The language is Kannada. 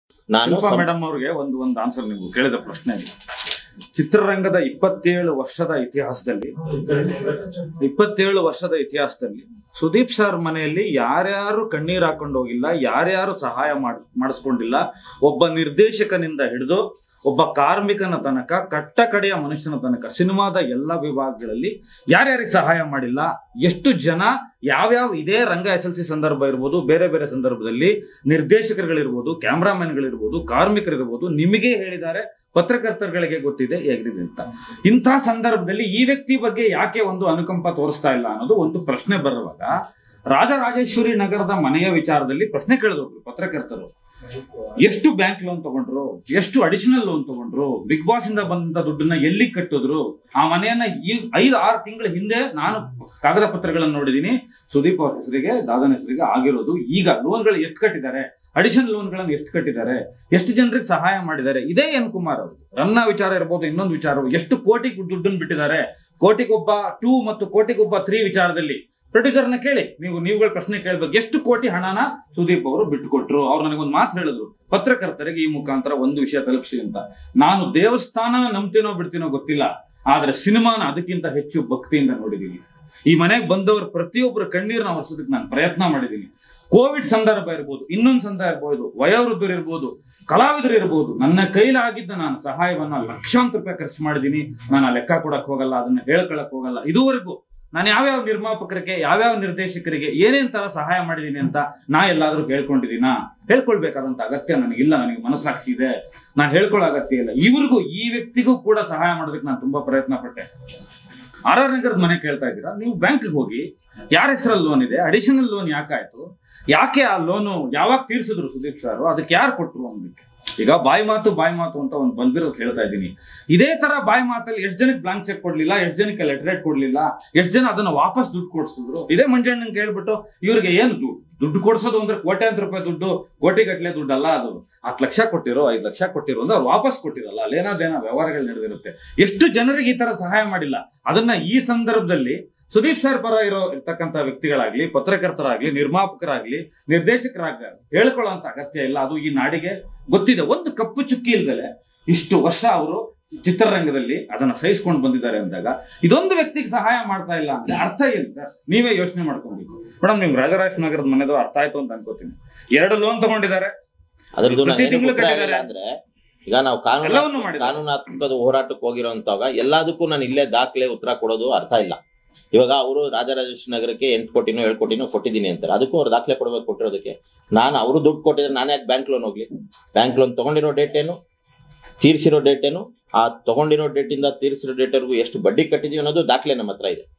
ನಾನು ಶಿಲ್ಪಾ ಸಂ- ಮೇಡಮ್ ಅವ್ರಿಗೆ ಒಂದು ಒಂದು ಆನ್ಸರ್ ನೀವು ಕೇಳಿದ ಪ್ರಶ್ನೆಗೆ ಚಿತ್ರರಂಗದ ಇಪ್ಪತ್ತೇಳು ವರ್ಷದ ಇತಿಹಾಸದಲ್ಲಿ ಇಪ್ಪತ್ತೇಳು ವರ್ಷದ ಇತಿಹಾಸದಲ್ಲಿ ಸುದೀಪ್ ಸರ್ ಮನೆಯಲ್ಲಿ ಯಾರ್ಯಾರು ಕಣ್ಣೀರ್ ಹಾಕೊಂಡು ಹೋಗಿಲ್ಲ ಯಾರ್ಯಾರು ಸಹಾಯ ಮಾಡ್ ಮಾಡಿಸ್ಕೊಂಡಿಲ್ಲ ಒಬ್ಬ ನಿರ್ದೇಶಕನಿಂದ ಹಿಡಿದು ಒಬ್ಬ ಕಾರ್ಮಿಕನ ತನಕ ಕಟ್ಟ ಕಡೆಯ ಮನುಷ್ಯನ ತನಕ ಸಿನಿಮಾದ ಎಲ್ಲ ವಿಭಾಗಗಳಲ್ಲಿ ಯಾರ್ಯಾರಿಗೆ ಸಹಾಯ ಮಾಡಿಲ್ಲ ಎಷ್ಟು ಜನ ಯಾವ್ಯಾವ ಇದೇ ರಂಗ ಎಸ್ ಎಲ್ ಸಿ ಸಂದರ್ಭ ಇರ್ಬೋದು ಬೇರೆ ಬೇರೆ ಸಂದರ್ಭದಲ್ಲಿ ನಿರ್ದೇಶಕರುಗಳಿರ್ಬೋದು ಕ್ಯಾಮ್ರಾಮನ್ಗಳಿರ್ಬೋದು ಕಾರ್ಮಿಕರಿರ್ಬೋದು ನಿಮಗೆ ಹೇಳಿದ್ದಾರೆ ಪತ್ರಕರ್ತರುಗಳಿಗೆ ಗೊತ್ತಿದೆ ಹೇಗಿದೆ ಅಂತ ಇಂಥ ಸಂದರ್ಭದಲ್ಲಿ ಈ ವ್ಯಕ್ತಿ ಬಗ್ಗೆ ಯಾಕೆ ಒಂದು ಅನುಕಂಪ ತೋರಿಸ್ತಾ ಇಲ್ಲ ಅನ್ನೋದು ಒಂದು ಪ್ರಶ್ನೆ ಬರುವಾಗ ರಾಜರಾಜೇಶ್ವರಿ ನಗರದ ಮನೆಯ ವಿಚಾರದಲ್ಲಿ ಪ್ರಶ್ನೆ ಕೇಳಿದ್ರು ಪತ್ರಕರ್ತರು ಎಷ್ಟು ಬ್ಯಾಂಕ್ ಲೋನ್ ತಗೊಂಡ್ರು ಎಷ್ಟು ಅಡಿಷನಲ್ ಲೋನ್ ತಗೊಂಡ್ರು ಬಿಗ್ ಬಾಸ್ ಇಂದ ಬಂದಂತ ದುಡ್ಡನ್ನ ಎಲ್ಲಿ ಕಟ್ಟಿದ್ರು ಆ ಮನೆಯನ್ನ ಈ ಐದು ಆರು ತಿಂಗಳ ಹಿಂದೆ ನಾನು ಕಾಗದ ಪತ್ರಗಳನ್ನು ನೋಡಿದೀನಿ ಸುದೀಪ್ ಅವ್ರ ಹೆಸರಿಗೆ ದಾದನ್ ಹೆಸರಿಗೆ ಆಗಿರೋದು ಈಗ ಲೋನ್ಗಳು ಎಷ್ಟು ಕಟ್ಟಿದ್ದಾರೆ ಅಡಿಷನಲ್ ಲೋನ್ಗಳನ್ನು ಎಷ್ಟು ಕಟ್ಟಿದ್ದಾರೆ ಎಷ್ಟು ಜನರಿಗೆ ಸಹಾಯ ಮಾಡಿದ್ದಾರೆ ಇದೇ ಎನ್ ಕುಮಾರ್ ಅವರು ರನ್ನ ವಿಚಾರ ಇರ್ಬೋದು ಇನ್ನೊಂದು ವಿಚಾರ ಎಷ್ಟು ಕೋಟಿ ದುಡ್ಡನ್ನು ಬಿಟ್ಟಿದ್ದಾರೆ ಕೋಟಿಗೊಬ್ಬ ಟೂ ಮತ್ತು ಕೋಟಿಗೊಬ್ಬ ತ್ರೀ ವಿಚಾರದಲ್ಲಿ ಪ್ರೊಡ್ಯೂಸರ್ನ ಕೇಳಿ ನೀವು ನೀವುಗಳ ಪ್ರಶ್ನೆ ಕೇಳ್ಬೇಕು ಎಷ್ಟು ಕೋಟಿ ಹಣನ ಸುದೀಪ್ ಅವರು ಬಿಟ್ಟುಕೊಟ್ರು ಅವ್ರು ನನಗೊಂದು ಮಾತು ಹೇಳಿದ್ರು ಪತ್ರಕರ್ತರಿಗೆ ಈ ಮುಖಾಂತರ ಒಂದು ವಿಷಯ ತಲುಪಿಸಿ ಅಂತ ನಾನು ದೇವಸ್ಥಾನ ನಂಬ್ತೀನೋ ಬಿಡ್ತೀನೋ ಗೊತ್ತಿಲ್ಲ ಆದ್ರೆ ಸಿನಿಮಾನ ಅದಕ್ಕಿಂತ ಹೆಚ್ಚು ಭಕ್ತಿಯಿಂದ ನೋಡಿದೀನಿ ಈ ಮನೆಗೆ ಬಂದವರು ಪ್ರತಿಯೊಬ್ಬರ ಕಣ್ಣೀರನ್ನ ಒರೆಸೋದಕ್ಕೆ ನಾನು ಪ್ರಯತ್ನ ಮಾಡಿದ್ದೀನಿ ಕೋವಿಡ್ ಸಂದರ್ಭ ಇರ್ಬೋದು ಇನ್ನೊಂದು ಸಂದರ್ಭ ಇರ್ಬೋದು ವಯೋವೃದ್ಧರು ಇರ್ಬೋದು ಕಲಾವಿದರು ಇರ್ಬೋದು ನನ್ನ ಕೈಲಾಗಿದ್ದ ನಾನು ಸಹಾಯವನ್ನ ಲಕ್ಷಾಂತರ ರೂಪಾಯಿ ಖರ್ಚು ಮಾಡಿದ್ದೀನಿ ನಾನು ಆ ಲೆಕ್ಕ ಕೊಡಕ್ ಹೋಗಲ್ಲ ಅದನ್ನ ಹೇಳ್ಕೊಳಕ್ ಹೋಗಲ್ಲ ಇದುವರೆಗೂ ನಾನು ಯಾವ್ಯಾವ ನಿರ್ಮಾಪಕರಿಗೆ ಯಾವ್ಯಾವ ನಿರ್ದೇಶಕರಿಗೆ ಏನೇನ್ ತರ ಸಹಾಯ ಮಾಡಿದೀನಿ ಅಂತ ನಾ ಎಲ್ಲಾದ್ರೂ ಹೇಳ್ಕೊಂಡಿದ್ದೀನಾ ಹೇಳ್ಕೊಳ್ಬೇಕಾದಂತ ಅಗತ್ಯ ನನಗಿಲ್ಲ ನನಗೆ ಮನಸ್ಸಾಕ್ಷಿ ಇದೆ ನಾನು ಹೇಳ್ಕೊಳ್ಳೋ ಅಗತ್ಯ ಇಲ್ಲ ಇವ್ರಿಗೂ ಈ ವ್ಯಕ್ತಿಗೂ ಕೂಡ ಸಹಾಯ ಮಾಡೋದಕ್ಕೆ ನಾನು ತುಂಬಾ ಪ್ರಯತ್ನ ಪಟ್ಟೆ ಆರ್ ಆರ್ ನಗರದ ಮನೆ ಕೇಳ್ತಾ ಇದ್ದೀರಾ ನೀವು ಬ್ಯಾಂಕ್ಗೆ ಹೋಗಿ ಯಾರ ಹೆಸರಲ್ಲಿ ಲೋನ್ ಇದೆ ಅಡಿಷನಲ್ ಲೋನ್ ಯಾಕಾಯ್ತು ಯಾಕೆ ಆ ಲೋನು ಯಾವಾಗ ತೀರ್ಸಿದ್ರು ಸುದೀಪ್ ಸರ್ ಅದಕ್ಕೆ ಯಾರು ಕೊಟ್ರು ಅಂದಕ್ಕೆ ಈಗ ಬಾಯಿ ಮಾತು ಬಾಯಿ ಮಾತು ಅಂತ ಒಂದು ಬಂದಿರೋದು ಹೇಳ್ತಾ ಇದ್ದೀನಿ ಇದೇ ತರ ಬಾಯಿ ಮಾತಲ್ಲಿ ಎಷ್ಟು ಜನಕ್ಕೆ ಬ್ಲಾಂಕ್ ಚೆಕ್ ಕೊಡ್ಲಿಲ್ಲ ಎಷ್ಟು ಜನಕ್ಕೆ ಲೆಟರೇಟ್ ಕೊಡ್ಲಿಲ್ಲ ಎಷ್ಟು ಜನ ಅದನ್ನ ವಾಪಸ್ ದುಡ್ಡು ಕೊಡಿಸಿದ್ರು ಇದೇ ಮಂಜಣ್ಣನ್ ಕೇಳ್ಬಿಟ್ಟು ಇವ್ರಿಗೆ ಏನು ದುಡ್ಡು ದುಡ್ಡು ಕೊಡ್ಸೋದು ಅಂದ್ರೆ ಕೋಟ್ಯಾಂತರ ರೂಪಾಯಿ ದುಡ್ಡು ಕೋಟಿ ಗಟ್ಟಲೆ ದುಡ್ಡು ಅಲ್ಲ ಅದು ಹತ್ತು ಲಕ್ಷ ಕೊಟ್ಟಿರೋ ಐದು ಲಕ್ಷ ಕೊಟ್ಟಿರೋ ಅಂದ್ರೆ ಅವ್ರು ವಾಪಸ್ ಕೊಟ್ಟಿರಲ್ಲ ಅಲ್ಲೇನಾದೇನೋ ವ್ಯವಹಾರಗಳು ನಡೆದಿರುತ್ತೆ ಎಷ್ಟು ಜನರಿಗೆ ಈ ತರ ಸಹಾಯ ಮಾಡಿಲ್ಲ ಅದನ್ನ ಈ ಸಂದರ್ಭದಲ್ಲಿ ಸುದೀಪ್ ಸರ್ ಪರ ಇರೋ ಇರ್ತಕ್ಕಂಥ ವ್ಯಕ್ತಿಗಳಾಗ್ಲಿ ಪತ್ರಕರ್ತರಾಗ್ಲಿ ನಿರ್ಮಾಪಕರಾಗ್ಲಿ ನಿರ್ದೇಶಕರಾಗ್ಲಿ ಹೇಳ್ಕೊಳ್ಳೋಂತ ಅಗತ್ಯ ಇಲ್ಲ ಅದು ಈ ನಾಡಿಗೆ ಗೊತ್ತಿದೆ ಒಂದು ಕಪ್ಪು ಚುಕ್ಕಿ ಇಲ್ದಲೆ ಇಷ್ಟು ವರ್ಷ ಅವರು ಚಿತ್ರರಂಗದಲ್ಲಿ ಅದನ್ನ ಸಹಿಸ್ಕೊಂಡು ಬಂದಿದ್ದಾರೆ ಅಂದಾಗ ಇದೊಂದು ವ್ಯಕ್ತಿಗೆ ಸಹಾಯ ಮಾಡ್ತಾ ಇಲ್ಲ ಅಂದ್ರೆ ಅರ್ಥ ಏನು ಸರ್ ನೀವೇ ಯೋಚನೆ ಮಾಡ್ಕೊಬೇಕು ಮೇಡಮ್ ನಿಮ್ಗೆ ರಾಜರಾಜ್ ನಗರದ ಮನೆದು ಅರ್ಥ ಆಯ್ತು ಅಂತ ಅನ್ಕೋತೀನಿ ಎರಡು ಲೋನ್ ತಗೊಂಡಿದ್ದಾರೆ ಅದ್ರದ್ದು ಪ್ರತಿ ನಾನು ತಿಂಗಳು ಉತ್ತರ ಕಟ್ಟಿದ್ದಾರೆ. ಹೇಳಿಲ್ಲ ಅಂದ್ರೆ ಈಗ ನಾವು ಕಾನೂನು ಎಲ್ಲವನ್ನೂ ಮಾಡಿದ್ದಾರೆ. ಕಾನೂನಾತ್ಮಕದ ಹೋರಾಟಕ್ಕೆ ಹೋಗಿರೋಂತಾಗ ಎಲ್ಲದಕ್ಕೂ ನಾನು ಇಲ್ಲೇ ದಾಖಲೆ ಉತ್ತರ ಕೊಡೋದು ಅರ್ಥ ಇಲ್ಲ ಇವಾಗ ಅವರು ರಾಜರಾಜೇಶ್ವರಿ ನಗರಕ್ಕೆ ಎಂಟು ಕೋಟಿನೋ ಏಳು ಕೋಟಿನೋ ಕೊಟ್ಟಿದ್ದೀನಿ ಅಂತಾರೆ ಅದಕ್ಕೂ ಅವ್ರು ದಾಖಲೆ ಕೊಡ್ಬೇಕು ಕೊಟ್ಟಿರೋದಕ್ಕೆ ನಾನು ಅವರು ದುಡ್ಡು ಕೊಟ್ಟಿದ್ರೆ ನಾನು ಯಾಕೆ ಬ್ಯಾಂಕ್ ಲೋನ್ ಹೋಗ್ಲಿ ಬ್ಯಾಂಕ್ ಲೋನ್ ತಗೊಂಡಿರೋ ಡೇಟ್ ಏನು ತೀರ್ಸಿರೋ ಡೇಟ್ ಏನು ಆ ತಗೊಂಡಿರೋ ಡೇಟ್ ಇಂದ ತೀರ್ಸಿರೋ ಡೇಟ್ವರೆಗೂ ಎಷ್ಟು ಬಡ್ಡಿ ಕಟ್ಟಿದೀವಿ ಅನ್ನೋದು ದಾಖಲೆ ನಮ್ಮ ಹತ್ರ ಇದೆ